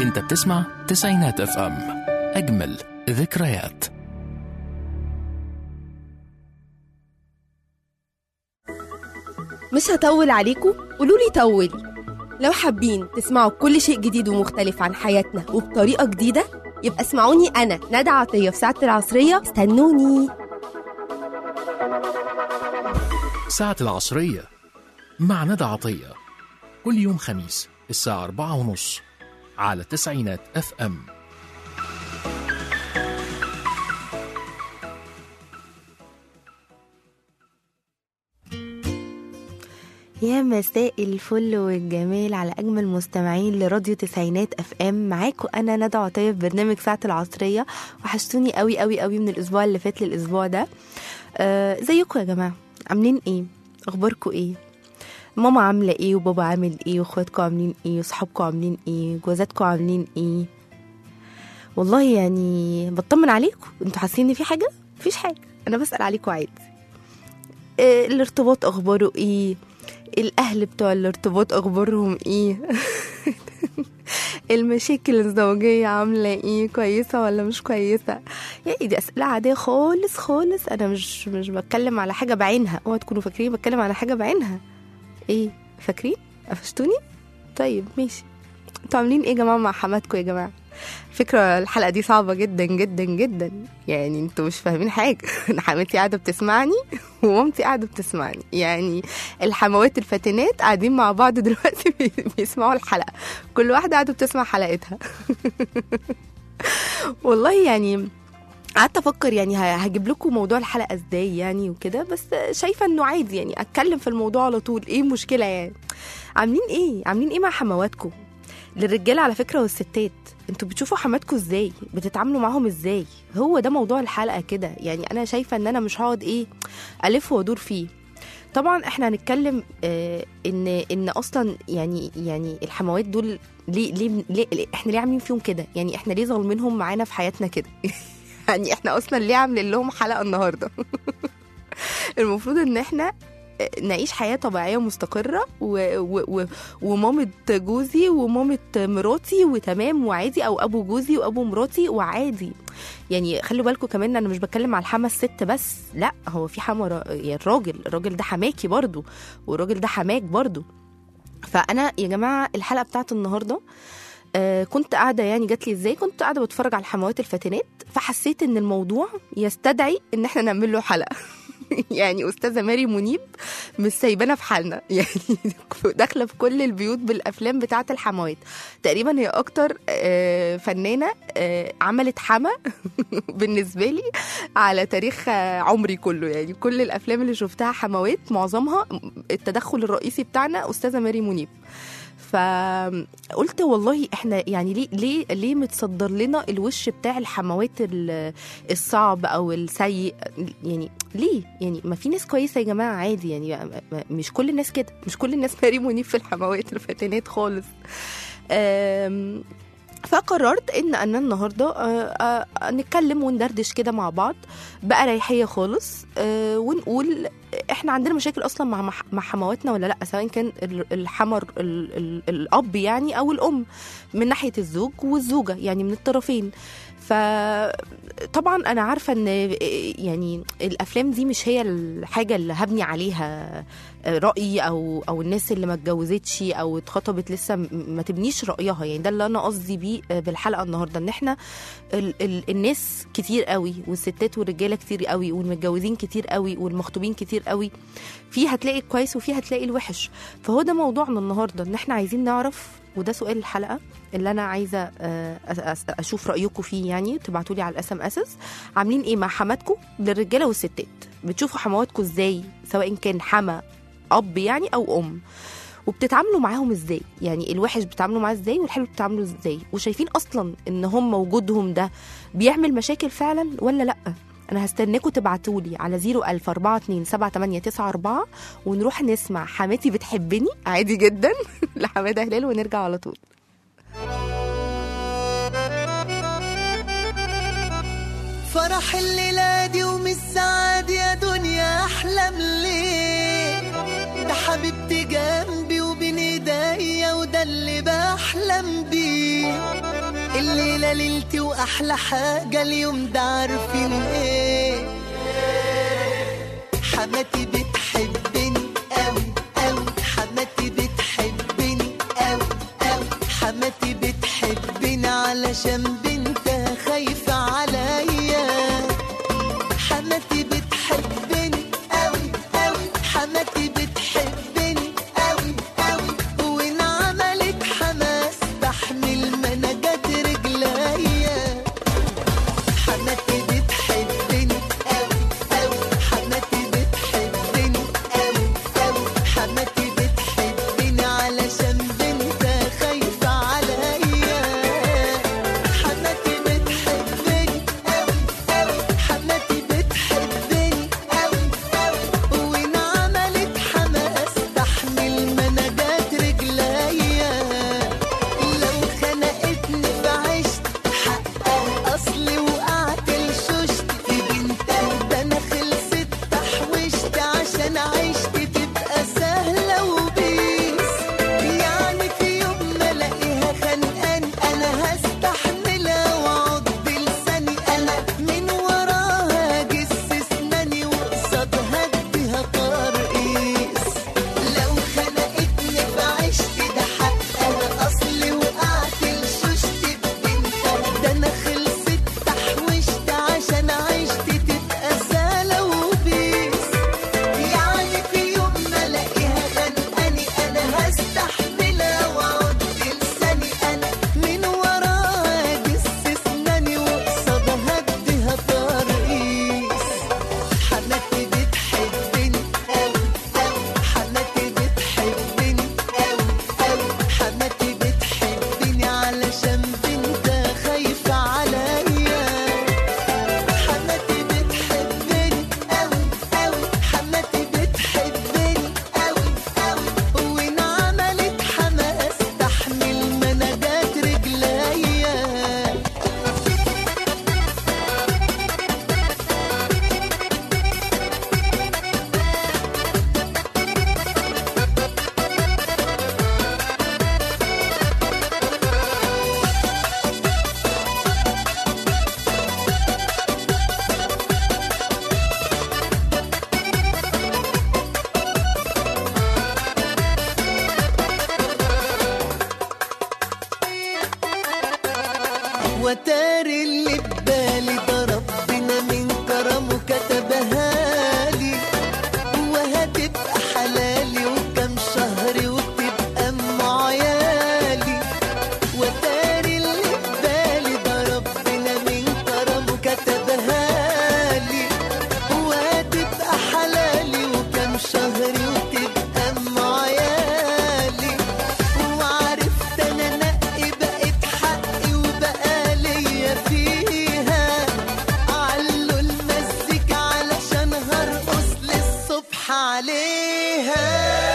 انت بتسمع تسعينات اف ام اجمل ذكريات مش هطول عليكم قولوا لي طولي لو حابين تسمعوا كل شيء جديد ومختلف عن حياتنا وبطريقة جديدة يبقى اسمعوني أنا ندى عطية في ساعة العصرية استنوني ساعة العصرية مع ندى عطية كل يوم خميس الساعة أربعة ونص على تسعينات اف ام يا مساء الفل والجمال على اجمل مستمعين لراديو تسعينات اف ام معاكم انا ندى عطيه في برنامج ساعه العصريه وحشتوني قوي قوي قوي من الاسبوع اللي فات للاسبوع ده آه زيكم يا جماعه عاملين ايه اخباركم ايه ماما عامله ايه وبابا عامل ايه واخواتكم عاملين ايه وصحابكم عاملين ايه جوازاتكم عاملين ايه والله يعني بطمن عليكم انتوا حاسين ان في حاجه مفيش حاجه انا بسال عليكم عادي آه الارتباط اخباره ايه الاهل بتوع الارتباط اخبارهم ايه المشاكل الزوجية عاملة ايه كويسة ولا مش كويسة يعني دي اسئلة عادية خالص خالص انا مش مش بتكلم على حاجة بعينها اوعوا تكونوا فاكرين بتكلم على حاجة بعينها ايه فاكرين قفشتوني طيب ماشي انتوا عاملين ايه يا جماعة مع حماتكم يا جماعة فكرة الحلقة دي صعبة جدا جدا جدا يعني انتوا مش فاهمين حاجة انا حماتي قاعدة بتسمعني ومامتي قاعدة بتسمعني يعني الحموات الفاتنات قاعدين مع بعض دلوقتي بي- بيسمعوا الحلقة كل واحدة قاعدة بتسمع حلقتها والله يعني قعدت افكر يعني ه- هجيب لكم موضوع الحلقه ازاي يعني وكده بس شايفه انه عادي يعني اتكلم في الموضوع على طول ايه المشكله يعني عاملين ايه عاملين ايه مع حمواتكم للرجاله على فكره والستات انتوا بتشوفوا حماتكم ازاي بتتعاملوا معاهم ازاي هو ده موضوع الحلقه كده يعني انا شايفه ان انا مش هقعد ايه الف وادور فيه طبعا احنا هنتكلم آه ان ان اصلا يعني يعني الحموات دول ليه ليه, ليه, ليه احنا ليه عاملين فيهم كده يعني احنا ليه ظالمينهم معانا في حياتنا كده يعني احنا اصلا ليه عاملين لهم حلقه النهارده المفروض ان احنا نعيش حياه طبيعيه مستقره و... و... و... ومامة جوزي ومامة مراتي وتمام وعادي او ابو جوزي وابو مراتي وعادي يعني خلوا بالكم كمان انا مش بتكلم على الحما الست بس لا هو في حما را... يعني الراجل الراجل ده حماكي برضو والراجل ده حماك برضو فانا يا جماعه الحلقه بتاعت النهارده آه كنت قاعده يعني جات لي ازاي كنت قاعده بتفرج على الحموات الفاتنات فحسيت ان الموضوع يستدعي ان احنا نعمل له حلقه يعني استاذه ماري منيب مش سايبانا في حالنا يعني داخله في كل البيوت بالافلام بتاعه الحموات تقريبا هي اكتر آه، فنانه آه، عملت حما بالنسبه لي على تاريخ آه، عمري كله يعني كل الافلام اللي شفتها حموات معظمها التدخل الرئيسي بتاعنا استاذه ماري منيب فقلت والله احنا يعني ليه ليه ليه متصدر لنا الوش بتاع الحموات ال- الصعب او السيء يعني ليه يعني ما في ناس كويسه يا جماعه عادي يعني ما- ما- مش كل الناس كده مش كل الناس ماري منيب في الحموات الفتنات خالص أم، فقررت ان انا النهارده آه، آه، نتكلم وندردش كده مع بعض بأريحية خالص آه، ونقول احنا عندنا مشاكل اصلا مع مع- مع حمواتنا ولا لا سواء كان ال- الحمر ال- ال- الاب يعني او الام من ناحيه الزوج والزوجه يعني من الطرفين فطبعا انا عارفه ان يعني الافلام دي مش هي الحاجه اللي هبني عليها رايي او او الناس اللي ما اتجوزتش او اتخطبت لسه م- ما تبنيش رايها يعني ده اللي انا قصدي بيه بالحلقه النهارده ان احنا ال ال الناس كتير قوي والستات والرجاله كتير قوي والمتجوزين كتير قوي والمخطوبين كتير قوي في هتلاقي الكويس وفي هتلاقي الوحش فهو ده موضوعنا النهارده ان احنا عايزين نعرف وده سؤال الحلقه اللي انا عايزه آه، أس- أس- اشوف رايكم فيه يعني تبعتوا لي على الاس ام اسس عاملين ايه مع حماتكم للرجاله والستات بتشوفوا حمواتكم ازاي سواء كان حما اب يعني او ام وبتتعاملوا معاهم ازاي يعني الوحش بتتعاملوا معاه ازاي والحلو بتتعاملوا ازاي وشايفين اصلا ان هم وجودهم ده بيعمل مشاكل فعلا ولا لا انا هستناكم تبعتوا لي على 004278994 ونروح نسمع حماتي بتحبني عادي جدا لحماده هلال ونرجع على طول فرح الليلة دي ومش سعاد يا دنيا أحلم ليه ده حبيبتي جنبي وبين ايديا وده اللي بحلم بيه الليلة ليلتي وأحلى حاجة اليوم ده عارفين إيه حماتي بتحبني أوي أوي حماتي بتحبني أوي أوي حماتي بتحبني علشان بنتها خايفة عليا حماتي بتحبني أوي أوي حماتي بتحبني أوي أوي وإن عملت حماس بحمل منجات رجليا حماتي بتحبني أوي أوي حماتي بتحبني أوي أوي حماتي بتحبني علشان بنتها خايفة عليا حماتي بتحبني أوي أوي حماتي بتحبني أوي أوي وإن عملت حماس بحمل منجات رجليا لو خنقتني بعشت حقها أصلي وقعت لشوشت في بنتها ده أنا خلصت تحوشت عشان عشت تبقى سهلة وبيس يعني في يوم ما الاقيها خانقاني انا هستحملها واقعد بلساني انا من وراها اجس اسناني وقصادها اديها ترقيص لو خنقتني فعشت ده حقها اصلي وقعت لشوشت ببنتها ده انا خلصت تحوشت عشان عشت تبقى سهلة وبيس يعني في يوم ما الاقيها خانقاني انا هستحملها واقعد بلساني انا من وراها اجس اسناني وقصادها اديها ترقيص حماتي بتحبني أوي أوي حماتي بتحبني أوي أوي حماتي بتحبني علشان بنتها خايفة عليا حماتي بتحبني أوي أوي حماتي بتحبني أوي أوي وإن عملت حماس تحمل منجات رجليا وتاري اللي ببالي ده ربنا من كرمه كتبها لي وهتبقى حلالي وكم شهر وتبقى ام عيالي وتاري اللي ببالي ده ربنا من كرمه كتبها لي وهتبقى حلالي وكم شهر وتبقى ام عيالي وعرفت انا نقي بقت حقي وبقى ليا فيها علوا المزيكا علشان هرقص للصبح عليها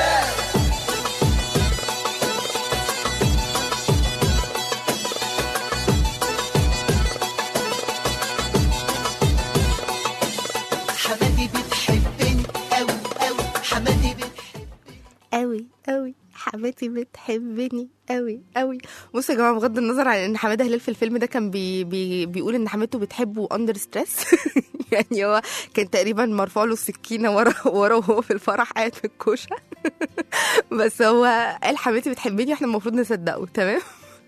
حمادي بتحبني أوي أوي حمادي بتحبني قوي قوي حماتي بتحبني قوي قوي بصوا يا جماعه بغض النظر عن ان حماده هلال في الفيلم ده كان بي بي بيقول ان حماته بتحبه اندر ستريس يعني هو كان تقريبا مرفوع له السكينه ورا ورا وهو في الفرح قاعد في الكوشه بس هو قال حماتي بتحبني واحنا المفروض نصدقه تمام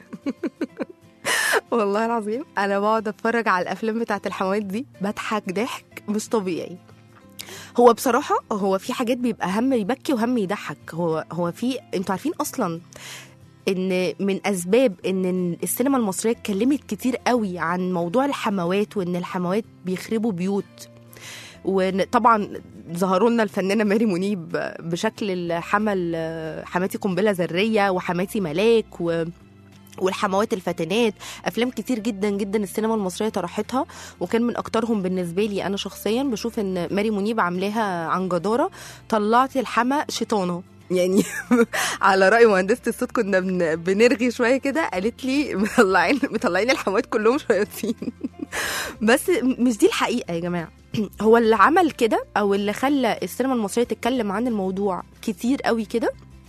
والله العظيم انا بقعد اتفرج على الافلام بتاعت الحموات دي بضحك ضحك مش طبيعي هو بصراحة هو في حاجات بيبقى هم يبكي وهم يضحك هو هو في انتوا عارفين اصلا ان من اسباب ان السينما المصرية اتكلمت كتير قوي عن موضوع الحموات وان الحموات بيخربوا بيوت وطبعا ظهروا لنا الفنانه ماري منيب بشكل الحمل حماتي قنبله ذريه وحماتي ملاك و والحموات الفتنات افلام كتير جدا جدا السينما المصريه طرحتها وكان من اكترهم بالنسبه لي انا شخصيا بشوف ان ماري منيب عاملاها عن جداره طلعت الحما شيطانه يعني على راي مهندسه الصوت كنا بن- بنرغي شويه كده قالت لي مطلعين مطلعين الحموات كلهم شياطين بس مش دي الحقيقه يا جماعه هو اللي عمل كده او اللي خلى السينما المصريه تتكلم عن الموضوع كتير قوي كده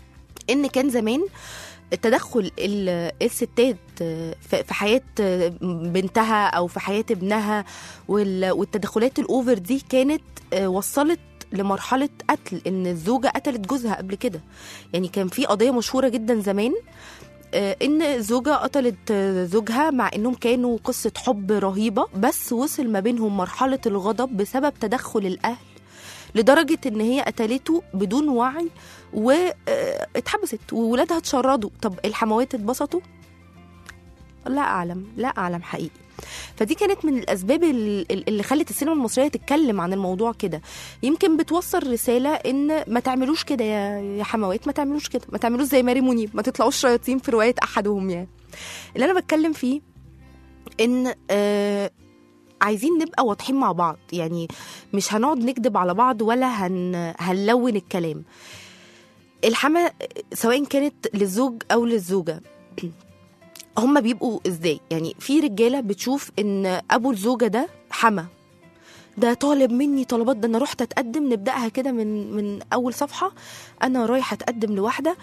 ان كان زمان تدخل ال- الستات في في حياه بنتها او في حياه ابنها وال- والتدخلات الاوفر دي كانت وصلت لمرحله قتل ان الزوجه قتلت جوزها قبل كده يعني كان في قضيه مشهوره جدا زمان آه، ان الزوجه قتلت آه، زوجها مع انهم كانوا قصه حب رهيبه بس وصل ما بينهم مرحله الغضب بسبب تدخل الاهل لدرجه ان هي قتلته بدون وعي واتحبست وولادها اتشردوا طب الحموات اتبسطوا لا اعلم لا اعلم حقيقي فدي كانت من الاسباب ال- ال- اللي خلت السينما المصريه تتكلم عن الموضوع كده يمكن بتوصل رساله ان ما تعملوش كده يا يا حموات ما تعملوش كده ما تعملوش زي ماري منيب ما تطلعوش شياطين في روايه احدهم يعني اللي انا بتكلم فيه ان آه عايزين نبقى واضحين مع بعض يعني مش هنقعد نكذب على بعض ولا هن هنلون الكلام الحما سواء كانت للزوج او للزوجه هما بيبقوا ازاي يعني في رجاله بتشوف ان ابو الزوجه ده حما ده طالب مني طلبات ده انا رحت اتقدم نبداها كده من من اول صفحه انا رايحه اتقدم لواحده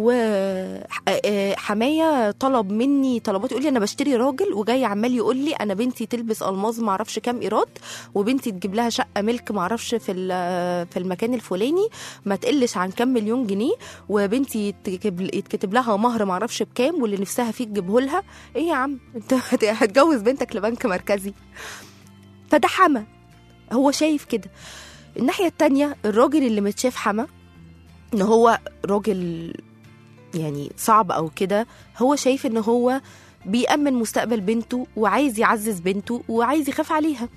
وحمايه طلب مني طلبات يقول لي انا بشتري راجل وجاي عمال يقول لي انا بنتي تلبس الماظ ما اعرفش كام ايراد وبنتي تجيب لها شقه ملك ما اعرفش في ال- في المكان الفلاني ما تقلش عن كام مليون جنيه وبنتي يتكتب يتكتب لها مهر ما اعرفش بكام واللي نفسها فيه تجيبه لها ايه يا عم انت هت- هتجوز بنتك لبنك مركزي فده حما هو شايف كده الناحية التانية الراجل اللي متشاف حما ان هو راجل يعني صعب او كده هو شايف ان هو بيأمن مستقبل بنته وعايز يعزز بنته وعايز يخاف عليها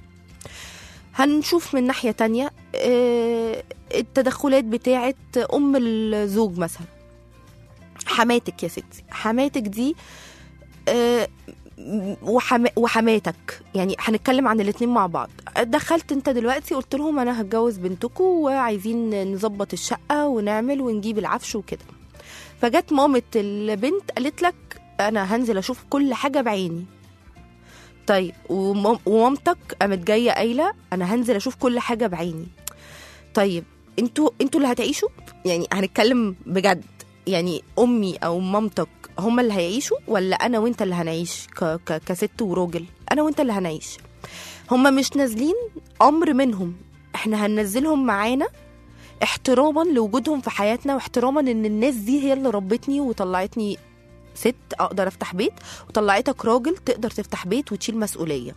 هنشوف من ناحية تانية آه، التدخلات بتاعة أم الزوج مثلا حماتك يا ستي حماتك دي آه، وحما وحماتك يعني هنتكلم عن الاتنين مع بعض دخلت انت دلوقتي قلت لهم انا هتجوز بنتكم وعايزين نظبط الشقه ونعمل ونجيب العفش وكده فجت مامة البنت قالت لك انا هنزل اشوف كل حاجه بعيني طيب ومام- ومامتك قامت جايه قايله انا هنزل اشوف كل حاجه بعيني طيب انتوا انتوا اللي هتعيشوا يعني هنتكلم بجد يعني امي او مامتك هما اللي هيعيشوا ولا انا وانت اللي هنعيش ك ك كست وراجل انا وانت اللي هنعيش هما مش نازلين امر منهم احنا هننزلهم معانا احتراما لوجودهم في حياتنا واحتراما ان الناس دي هي اللي ربتني وطلعتني ست اقدر افتح بيت وطلعتك راجل تقدر تفتح بيت وتشيل مسؤوليه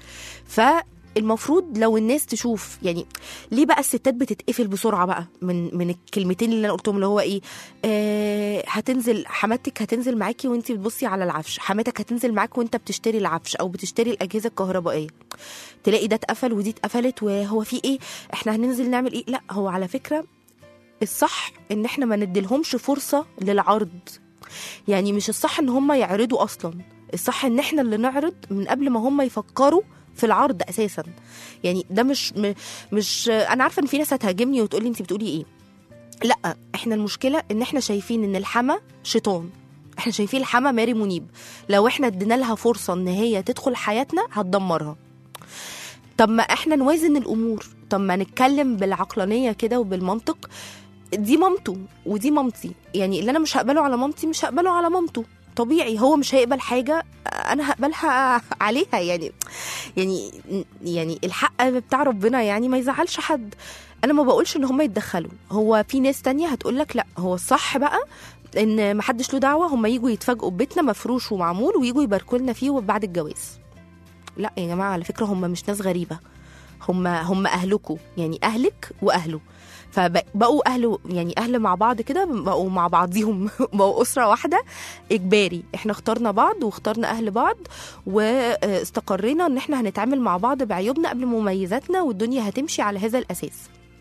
فالمفروض لو الناس تشوف يعني ليه بقى الستات بتتقفل بسرعه بقى من من الكلمتين اللي انا قلتهم اللي هو ايه آه هتنزل حماتك هتنزل معاكي وانت بتبصي على العفش حماتك هتنزل معاك وانت بتشتري العفش او بتشتري الاجهزه الكهربائيه تلاقي ده اتقفل ودي اتقفلت وهو في ايه احنا هننزل نعمل ايه لا هو على فكره الصح ان احنا ما نديلهمش فرصه للعرض يعني مش الصح ان هم يعرضوا اصلا الصح ان احنا اللي نعرض من قبل ما هم يفكروا في العرض اساسا يعني ده مش م- مش انا عارفه ان في ناس هتهاجمني وتقولي انت بتقولي ايه لا احنا المشكله ان احنا شايفين ان الحما شيطان احنا شايفين الحما ماري منيب لو احنا ادينا لها فرصه ان هي تدخل حياتنا هتدمرها طب ما احنا نوازن الامور طب ما نتكلم بالعقلانيه كده وبالمنطق دي مامته ودي مامتي يعني اللي انا مش هقبله على مامتي مش هقبله على مامته طبيعي هو مش هيقبل حاجه انا هقبلها عليها يعني يعني يعني الحق بتاع ربنا يعني ما يزعلش حد انا ما بقولش ان هم يتدخلوا هو في ناس تانية هتقول لك لا هو الصح بقى ان ما حدش له دعوه هم يجوا يتفاجئوا ببيتنا مفروش ومعمول ويجوا يباركوا لنا فيه بعد الجواز لا يا جماعه على فكره هم مش ناس غريبه هم هم اهلكوا يعني اهلك واهله فبقوا اهل يعني اهل مع بعض كده بقوا مع بعضيهم بقوا اسره واحده اجباري احنا اخترنا بعض واخترنا اهل بعض واستقرينا ان احنا هنتعامل مع بعض بعيوبنا قبل مميزاتنا والدنيا هتمشي على هذا الاساس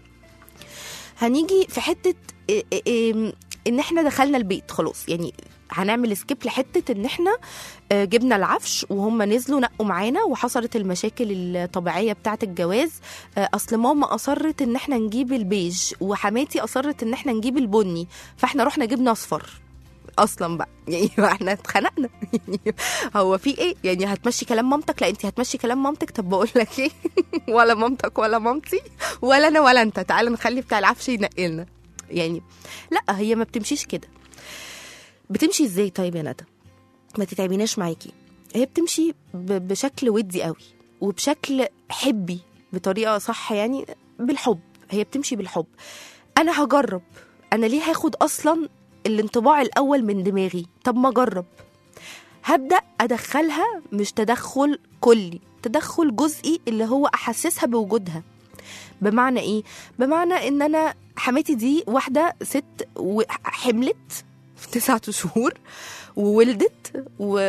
هنيجي في حته إيه إيه ان احنا دخلنا البيت خلاص يعني هنعمل سكيب لحته ان احنا آه، جبنا العفش وهم نزلوا نقوا معانا وحصلت المشاكل الطبيعيه بتاعه الجواز آه، اصل ماما اصرت ان احنا نجيب البيج وحماتي اصرت ان احنا نجيب البني فاحنا رحنا جبنا اصفر اصلا بقى يعني احنا اتخنقنا يعني هو في ايه يعني هتمشي كلام مامتك لا انت هتمشي كلام مامتك طب بقول لك ايه ولا مامتك ولا مامتي ولا انا ولا انت تعالى نخلي بتاع العفش ينقلنا يعني لا هي ما بتمشيش كده بتمشي ازاي طيب يا ندى ما تتعبيناش معاكي هي بتمشي ب- بشكل ودي قوي وبشكل حبي بطريقه صح يعني بالحب هي بتمشي بالحب انا هجرب انا ليه هاخد اصلا الانطباع الاول من دماغي طب ما اجرب هبدا ادخلها مش تدخل كلي تدخل جزئي اللي هو احسسها بوجودها بمعنى ايه بمعنى ان انا حماتي دي واحده ست وحملت في تسعة شهور وولدت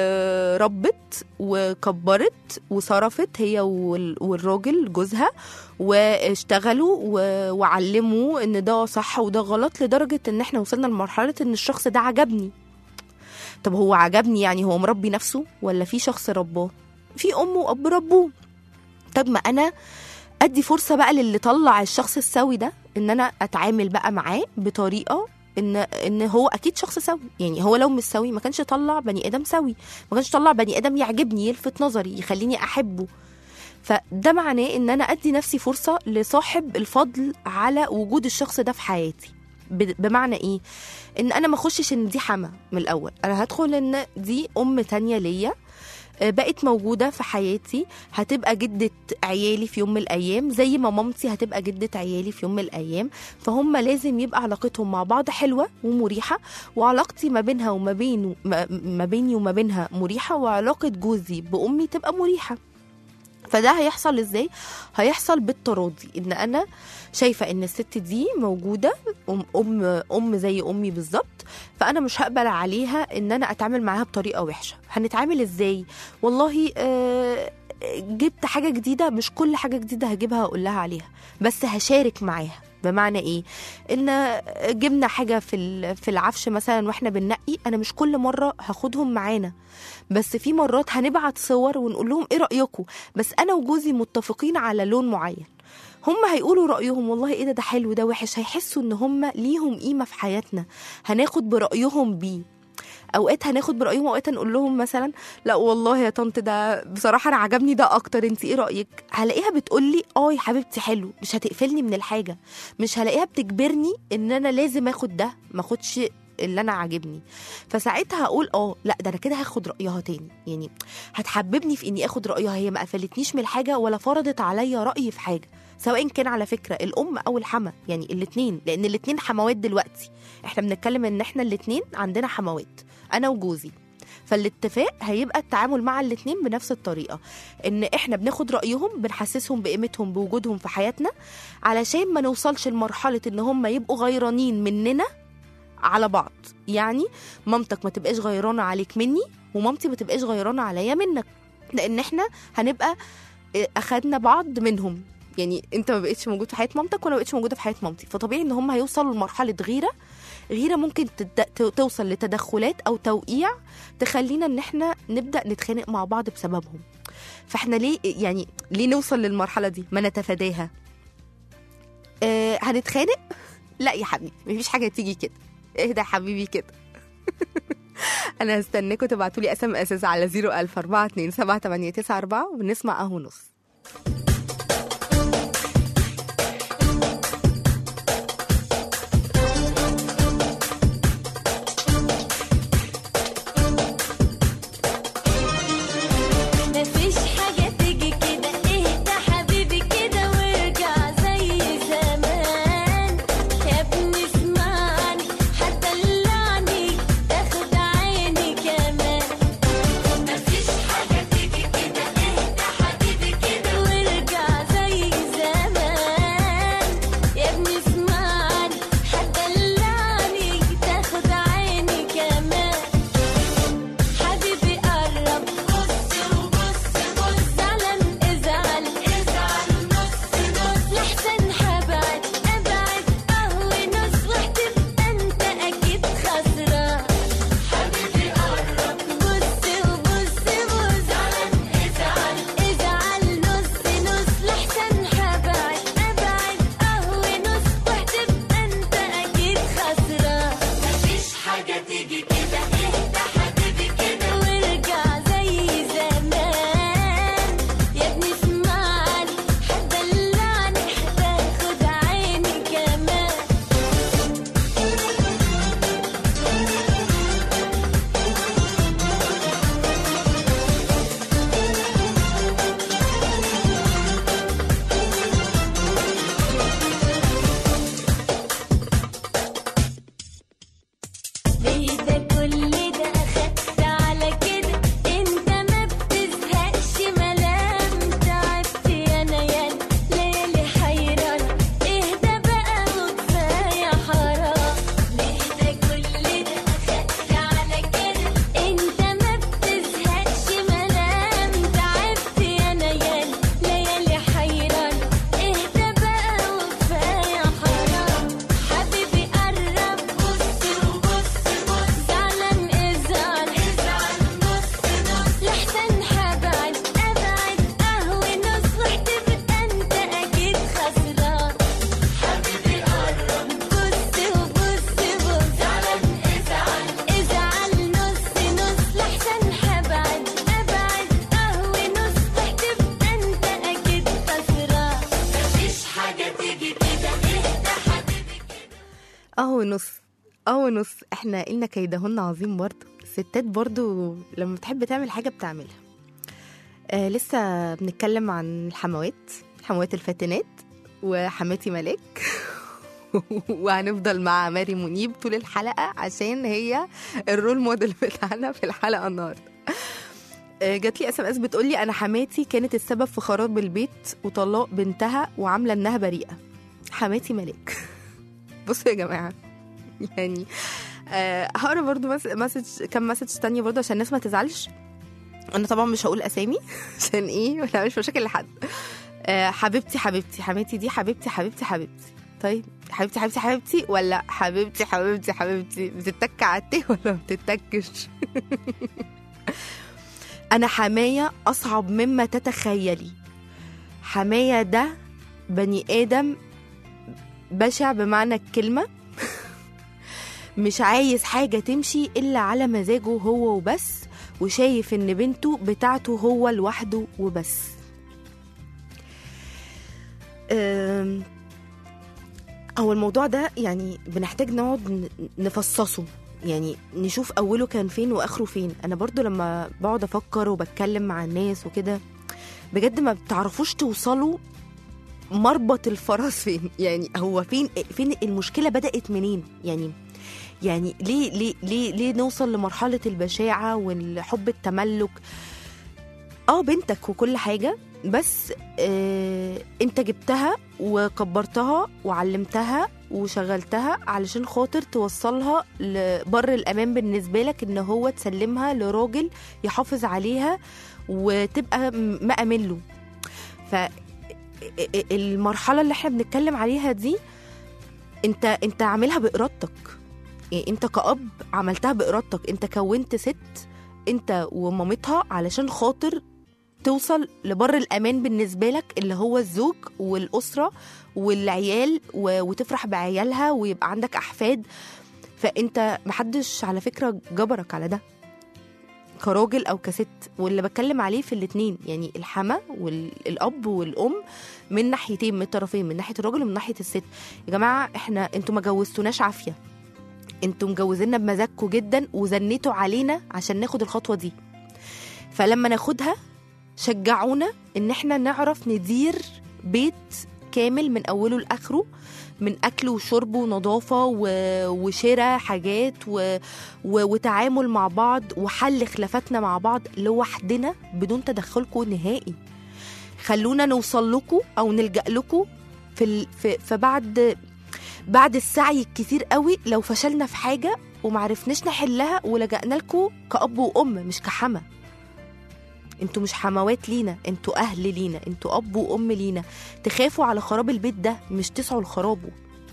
وربت وكبرت وصرفت هي وال- والراجل جوزها واشتغلوا و- وعلموا ان ده صح وده غلط لدرجه ان احنا وصلنا لمرحله ان الشخص ده عجبني طب هو عجبني يعني هو مربي نفسه ولا في شخص رباه في ام واب ربوه طب ما انا ادي فرصه بقى للي طلع الشخص السوي ده ان انا اتعامل بقى معاه بطريقه ان ان هو اكيد شخص سوي يعني هو لو مش سوي ما كانش طلع بني ادم سوي ما كانش طلع بني ادم يعجبني يلفت نظري يخليني احبه فده معناه ان انا ادي نفسي فرصه لصاحب الفضل على وجود الشخص ده في حياتي ب- بمعنى ايه ان انا ما اخشش ان دي حما من الاول انا هدخل ان دي ام تانية ليا آه، بقت موجودة في حياتي هتبقى جدة عيالي في يوم من الأيام زي ما مامتي هتبقى جدة عيالي في يوم من الأيام فهم لازم يبقى علاقتهم مع بعض حلوة ومريحة وعلاقتي ما بينها وما بينه ما ما بيني وما بينها مريحة وعلاقة جوزي بأمي تبقى مريحة فده هيحصل ازاي هيحصل بالتراضي ان انا شايفه ان الست دي موجوده ام ام, أم زي امي بالظبط فانا مش هقبل عليها ان انا اتعامل معاها بطريقه وحشه هنتعامل ازاي والله آه جبت حاجه جديده مش كل حاجه جديده هجيبها هقول لها عليها بس هشارك معاها بمعنى ايه ان جبنا حاجه في ال- في العفش مثلا واحنا بننقي انا مش كل مره هاخدهم معانا بس في مرات هنبعت صور ونقول لهم ايه رايكم بس انا وجوزي متفقين على لون معين هم هيقولوا رايهم والله ايه ده ده حلو ده وحش هيحسوا ان هم ليهم قيمه في حياتنا هناخد برايهم بيه اوقات هناخد برايهم اوقات نقول لهم مثلا لا والله يا طنط ده بصراحه انا عجبني ده اكتر انت ايه رايك هلاقيها بتقول لي اه يا حبيبتي حلو مش هتقفلني من الحاجه مش هلاقيها بتجبرني ان انا لازم اخد ده ما اخدش اللي انا عاجبني فساعتها هقول اه لا ده انا كده هاخد رايها تاني يعني هتحببني في اني اخد رايها هي ما قفلتنيش من الحاجه ولا فرضت عليا راي في حاجه سواء كان على فكره الام او الحما يعني الاثنين لان الاثنين حموات دلوقتي احنا بنتكلم ان احنا الاثنين عندنا حموات انا وجوزي فالاتفاق هيبقى التعامل مع الاثنين بنفس الطريقه ان احنا بناخد رايهم بنحسسهم بقيمتهم بوجودهم في حياتنا علشان ما نوصلش لمرحله ان هم يبقوا غيرانين مننا على بعض يعني مامتك ما تبقاش غيرانه عليك مني ومامتي ما تبقاش غيرانه عليا منك لان احنا هنبقى اه، اخدنا بعض منهم يعني انت ما بقتش موجود في حياه مامتك وانا ما بقتش موجوده في حياه مامتي فطبيعي ان هم هيوصلوا لمرحله غيره غيره ممكن تد... ت- توصل لتدخلات او توقيع تخلينا ان احنا نبدا نتخانق مع بعض بسببهم فاحنا ليه يعني ليه نوصل للمرحله دي ما نتفاداها آه هنتخانق لا يا حبيبي مفيش حاجه تيجي كده اهدى يا حبيبي كده انا هستناكم تبعتوا لي اس ام اس على 004278994 ونسمع اهو نص مفيش حاجة تيجي كده اهدى حبيبي كده وارجع زي زمان يا ابني اسمعني هتدلعني تاخد عيني كمان مفيش حاجة تيجي كده اهدى حبيبي ليه ده كل ده اخدت على كده انت ما بتزهقش ملام تعبت يا نيال ليالي حيران اهدى بقى وكفايه حرام ليه ده كل ده اخدت على كده انت ما بتزهقش ملام تعبت يا نيال ليالي حيران اهدى بقى وكفايه حرام حبيبي قرب بص وبص بص زعلان ازعل ازعل نص نص لحسن حبعد ابعد قهوة نص وهتبقى انت اكيد خسران حبيبي قرب بص وبص بص زعلان ازعل ازعل نص نص لحسن حبعد ابعد قهوة نص وهتبقى انت اكيد خسران مفيش حاجة تيجي كده اهدى حبيبي اهو نص اهو نص احنا قلنا كيدهن عظيم برضه الستات برضه لما بتحب تعمل حاجه بتعملها آه لسه بنتكلم عن الحموات حموات الفاتنات وحماتي ملاك وهنفضل مع ماري منيب طول الحلقه عشان هي الرول موديل بتاعنا في الحلقه النهارده آه، جات لي اس ام اس بتقول لي انا حماتي كانت السبب في خراب البيت وطلاق بنتها وعامله انها بريئه حماتي ملاك بصوا يا جماعه يعني آه، هقرا برضو مس- مسج كم مسج تانية برضو عشان الناس ما تزعلش انا طبعا مش هقول اسامي عشان ايه ما نعملش مشاكل لحد آه، حبيبتي حبيبتي حماتي دي حبيبتي حبيبتي حبيبتي طيب حبيبتي حبيبتي حبيبتي ولا حبيبتي حبيبتي حبيبتي بتتك على التيه ولا ما بتتكش انا حمايه اصعب مما تتخيلي حمايه ده بني ادم بشع بمعنى الكلمه مش عايز حاجة تمشي إلا على مزاجه هو وبس وشايف إن بنته بتاعته هو لوحده وبس أم، هو الموضوع ده يعني بنحتاج نقعد ن- نفصصه يعني نشوف أوله كان فين وآخره فين أنا برضو لما بقعد أفكر وبتكلم مع الناس وكده بجد ما بتعرفوش توصلوا مربط الفرس فين يعني هو فين فين المشكلة بدأت منين يعني يعني ليه ليه ليه ليه نوصل لمرحله البشاعه والحب التملك اه بنتك وكل حاجه بس آه انت جبتها وكبرتها وعلمتها وشغلتها علشان خاطر توصلها لبر الامان بالنسبه لك ان هو تسلمها لراجل يحافظ عليها وتبقى م- مأمن له ف المرحله اللي احنا بنتكلم عليها دي انت انت عاملها بارادتك يعني انت كأب عملتها بإرادتك انت كونت ست انت ومامتها علشان خاطر توصل لبر الأمان بالنسبة لك اللي هو الزوج والأسرة والعيال و... وتفرح بعيالها ويبقى عندك أحفاد فانت محدش على فكرة جبرك على ده كراجل او كست واللي بتكلم عليه في الاتنين يعني الحما والاب والام من ناحيتين من الطرفين من ناحيه الراجل ومن ناحيه الست يا جماعه احنا انتوا ما جوزتوناش عافيه انتوا مجوزيننا بمزاجكم جدا وزنيتوا علينا عشان ناخد الخطوه دي فلما ناخدها شجعونا ان احنا نعرف ندير بيت كامل من اوله لاخره من اكل وشرب ونظافه و... وشراء حاجات و... و... وتعامل مع بعض وحل خلافاتنا مع بعض لوحدنا بدون تدخلكم نهائي خلونا نوصل لكم او نلجا لكم في ال... في... فبعد بعد السعي الكتير قوي لو فشلنا في حاجه ومعرفناش نحلها ولجأنا لكم كأب وأم مش كحما انتوا مش حموات لينا انتوا اهل لينا انتوا اب وام لينا تخافوا على خراب البيت ده مش تسعوا لخرابه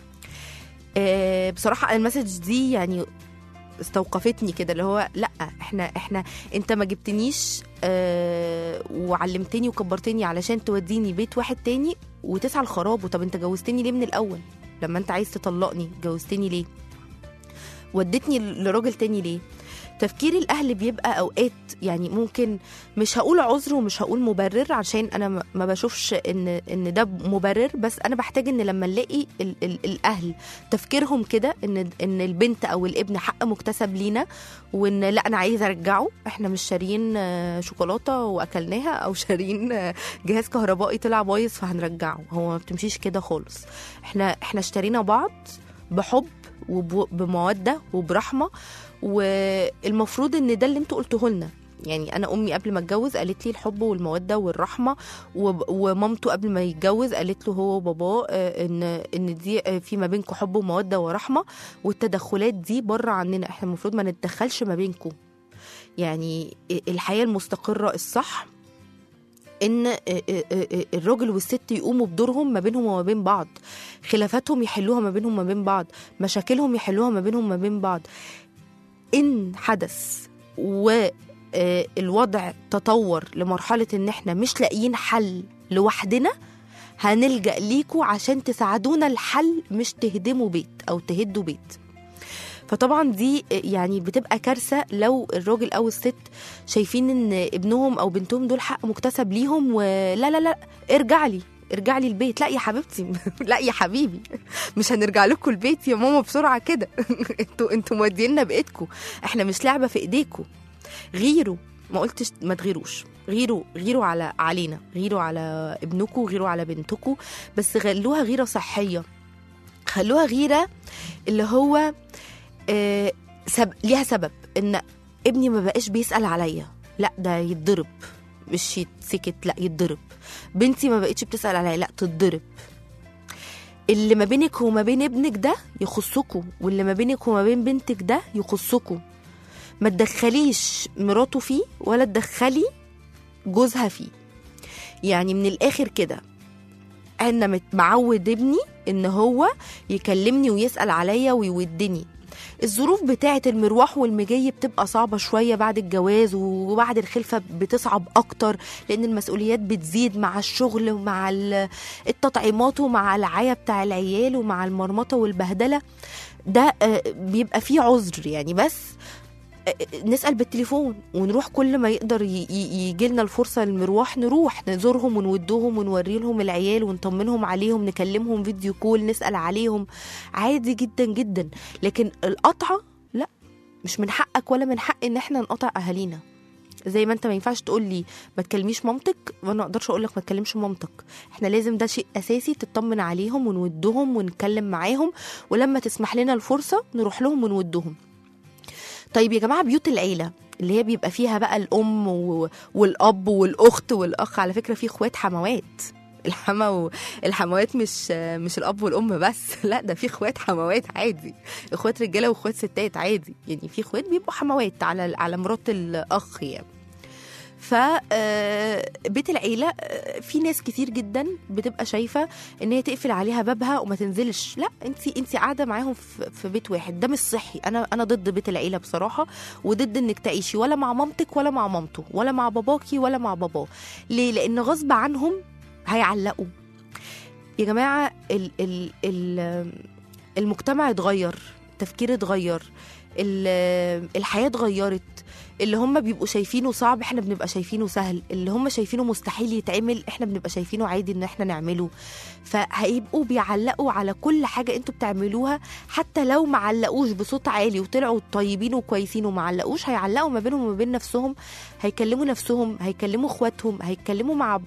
آه بصراحه المسج دي يعني استوقفتني كده اللي هو لا احنا احنا انت ما جبتنيش آه وعلمتني وكبرتني علشان توديني بيت واحد تاني وتسعى لخرابه طب انت جوزتني ليه من الاول لما انت عايز تطلقني جوزتني ليه ودتني لراجل تاني ليه تفكير الاهل بيبقى اوقات يعني ممكن مش هقول عذر ومش هقول مبرر عشان انا ما- ما بشوفش ان ان ده مبرر بس انا بحتاج ان لما نلاقي ال ال الاهل تفكيرهم كده ان ان البنت او الابن حق مكتسب لينا وان لا انا عايزه ارجعه احنا مش شاريين آه، شوكولاته واكلناها او شاريين آه، جهاز كهربائي طلع بايظ فهنرجعه هو ما بتمشيش كده خالص احنا احنا اشترينا بعض بحب وبموده وبرحمه والمفروض ان ده اللي انتوا قلتوه لنا يعني انا امي قبل ما اتجوز قالت لي الحب والموده والرحمه وب- ومامته قبل ما يتجوز قالت له هو وباباه آه، ان ان دي آه، في ما بينكم حب وموده ورحمه والتدخلات دي بره عننا احنا المفروض ما نتدخلش ما بينكم يعني الحياه المستقره الصح ان الراجل والست يقوموا بدورهم ما بينهم وما بين بعض خلافاتهم يحلوها ما بينهم وما بين بعض مشاكلهم يحلوها ما بينهم وما بين بعض ان حدث والوضع تطور لمرحله ان احنا مش لاقيين حل لوحدنا هنلجأ ليكوا عشان تساعدونا الحل مش تهدموا بيت او تهدوا بيت فطبعا دي يعني بتبقى كارثه لو الراجل او الست شايفين ان ابنهم او بنتهم دول حق مكتسب ليهم ولا لا لا ارجع لي ارجع لي البيت لا يا حبيبتي لا يا حبيبي مش هنرجع لكم البيت يا ماما بسرعه كده انتوا انتوا مودينا بايدكم احنا مش لعبه في ايديكم غيروا ما قلتش ما تغيروش غيروا غيروا على علينا غيروا على ابنكم غيروا على بنتكم بس خلوها غيره صحيه خلوها غيره اللي هو آه سب... ليها سبب ان ابني ما بقاش بيسأل عليا لا ده يتضرب مش يتسكت لا يتضرب بنتي ما بقتش بتسأل عليا لا تتضرب اللي ما بينك وما بين ابنك ده يخصكوا واللي ما بينك وما بين بنتك ده يخصكوا ما تدخليش مراته فيه ولا تدخلي جوزها فيه يعني من الاخر كده انا مت- معود ابني ان هو يكلمني ويسأل عليا ويودني الظروف بتاعة المروح والمجي بتبقى صعبة شوية بعد الجواز وبعد الخلفة بتصعب أكتر لأن المسؤوليات بتزيد مع الشغل ومع ال- التطعيمات ومع العيا بتاع العيال ومع المرمطة والبهدلة ده آه، بيبقى فيه عذر يعني بس نسال بالتليفون ونروح كل ما يقدر يجي لنا الفرصه للمروح نروح نزورهم ونودهم ونوري لهم العيال ونطمنهم عليهم نكلمهم فيديو كول نسال عليهم عادي جدا جدا لكن القطعه لا مش من حقك ولا من حق ان احنا نقطع اهالينا زي ما انت ما ينفعش تقول لي ما تكلميش مامتك وانا ما اقدرش اقول لك ما تكلمش مامتك احنا لازم ده شيء اساسي تطمن عليهم ونودهم ونتكلم معاهم ولما تسمح لنا الفرصه نروح لهم ونودهم طيب يا جماعه بيوت العيله اللي هي بيبقى فيها بقى الام و- والاب والاخت والاخ على فكره في اخوات حموات الحما والحموات مش مش الاب والام بس لا ده في اخوات حموات عادي اخوات رجاله واخوات ستات عادي يعني في اخوات بيبقوا حموات على على مرات الاخ يعني ف آه، بيت العيله آه، في ناس كتير جدا بتبقى شايفه ان هي تقفل عليها بابها وما تنزلش لا انت انت قاعده معاهم في في بيت واحد ده مش صحي انا انا ضد بيت العيله بصراحه وضد انك تعيشي ولا مع مامتك ولا مع مامته ولا مع باباكي ولا مع باباه ليه لان غصب عنهم هيعلقوا يا جماعه ال ال ال المجتمع اتغير التفكير اتغير ال- الحياه اتغيرت اللي هم بيبقوا شايفينه صعب احنا بنبقى شايفينه سهل اللي هم شايفينه مستحيل يتعمل احنا بنبقى شايفينه عادي ان احنا نعمله فهيبقوا بيعلقوا على كل حاجه انتوا بتعملوها حتى لو ما علقوش بصوت عالي وطلعوا طيبين وكويسين وما علقوش هيعلقوا ما بينهم وما بين نفسهم هيكلموا نفسهم هيكلموا اخواتهم هيتكلموا مع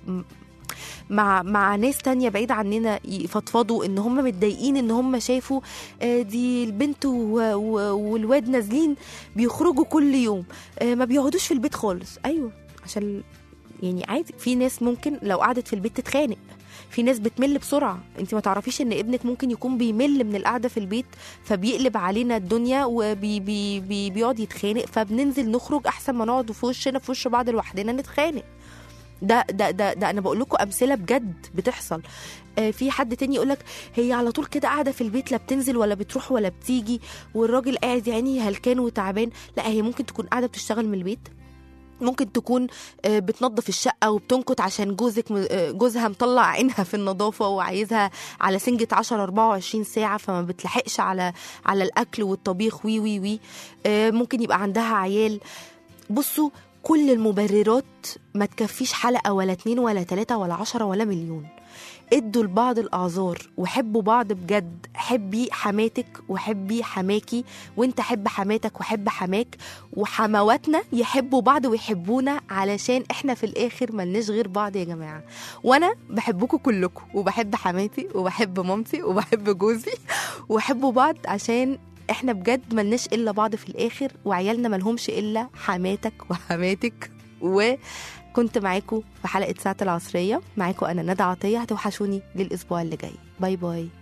مع مع ناس تانية بعيد عننا يفضفضوا ان هم متضايقين ان هم شافوا آه، دي البنت و- و- والواد نازلين بيخرجوا كل يوم آه، ما بيقعدوش في البيت خالص ايوه عشان يعني عادي في ناس ممكن لو قعدت في البيت تتخانق في ناس بتمل بسرعه انت ما تعرفيش ان ابنك ممكن يكون بيمل من القعده في البيت فبيقلب علينا الدنيا وبي بي بي بيقعد يتخانق فبننزل نخرج احسن ما نقعد في وشنا في وش بعض لوحدنا نتخانق ده ده ده, ده انا بقول لكم امثله بجد بتحصل آه في حد تاني يقول لك هي على طول كده قاعده في البيت لا بتنزل ولا بتروح ولا بتيجي والراجل قاعد يعني هلكان وتعبان لا هي ممكن تكون قاعده بتشتغل من البيت ممكن تكون آه، بتنظف الشقة وبتنكت عشان جوزك م- آه، جوزها مطلع عينها في النظافة وعايزها على سنجة 10 24 ساعة فما بتلحقش على على الأكل والطبيخ وي وي وي آه، ممكن يبقى عندها عيال بصوا كل المبررات ما تكفيش حلقة ولا اتنين ولا تلاتة ولا عشرة ولا مليون ادوا لبعض الاعذار وحبوا بعض بجد حبي حماتك وحبي حماكي وانت حب حماتك وحب حماك وحمواتنا يحبوا بعض ويحبونا علشان احنا في الاخر ملناش غير بعض يا جماعه وانا بحبكم كلكم وبحب حماتي وبحب مامتي وبحب جوزي وحبوا بعض عشان احنا بجد ملناش الا بعض في الاخر وعيالنا ملهمش الا حماتك وحماتك وكنت معاكم في حلقه ساعه العصريه معاكم انا ندى عطيه هتوحشوني للاسبوع اللي جاي باي باي